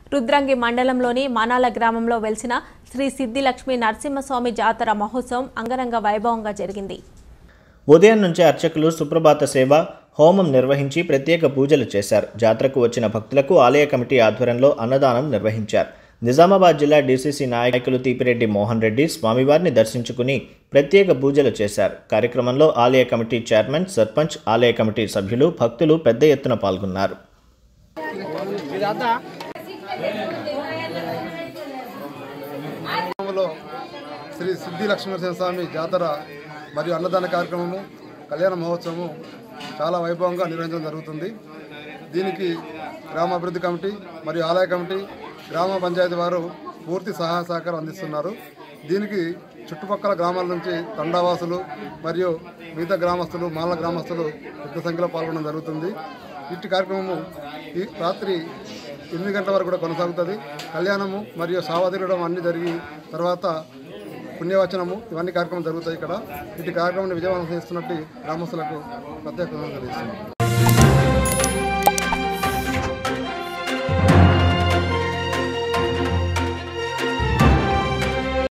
రుద్రంగి మండలంలోని మనాల గ్రామంలో వెలిసిన శ్రీ సిద్ధిలక్ష్మి నరసింహస్వామి జాతర మహోత్సవం అంగరంగ వైభవంగా జరిగింది ఉదయం నుంచే అర్చకులు సుప్రభాత సేవ హోమం నిర్వహించి ప్రత్యేక పూజలు చేశారు జాతరకు వచ్చిన భక్తులకు ఆలయ కమిటీ ఆధ్వర్యంలో అన్నదానం నిర్వహించారు నిజామాబాద్ జిల్లా డీసీసీ నాయకులు తీపిరెడ్డి మోహన్ రెడ్డి స్వామివారిని దర్శించుకుని ప్రత్యేక పూజలు చేశారు కార్యక్రమంలో ఆలయ కమిటీ చైర్మన్ సర్పంచ్ ఆలయ కమిటీ సభ్యులు భక్తులు పెద్ద ఎత్తున పాల్గొన్నారు గ్రామంలో శ్రీ సిద్ధి లక్ష్మీనరసింహ స్వామి జాతర మరియు అన్నదాన కార్యక్రమము కళ్యాణ మహోత్సవము చాలా వైభవంగా నిర్వహించడం జరుగుతుంది దీనికి గ్రామ అభివృద్ధి కమిటీ మరియు ఆలయ కమిటీ గ్రామ పంచాయతీ వారు పూర్తి సహాయ సహకారం అందిస్తున్నారు దీనికి చుట్టుపక్కల గ్రామాల నుంచి తండావాసులు మరియు మిగతా గ్రామస్తులు మాల గ్రామస్తులు పెద్ద సంఖ్యలో పాల్గొనడం జరుగుతుంది ఇట్టి కార్యక్రమము ఈ రాత్రి ఎనిమిది గంటల వరకు కూడా కొనసాగుతుంది కళ్యాణము మరియు సావాదిరడం అన్నీ జరిగి తర్వాత పుణ్యవచనము ఇవన్నీ కార్యక్రమం జరుగుతాయి ఇక్కడ ఇటు కార్యక్రమాన్ని విజయవంతం చేస్తున్నట్టు గ్రామస్తులకు ప్రత్యేకంగా తెలియజేస్తున్నాం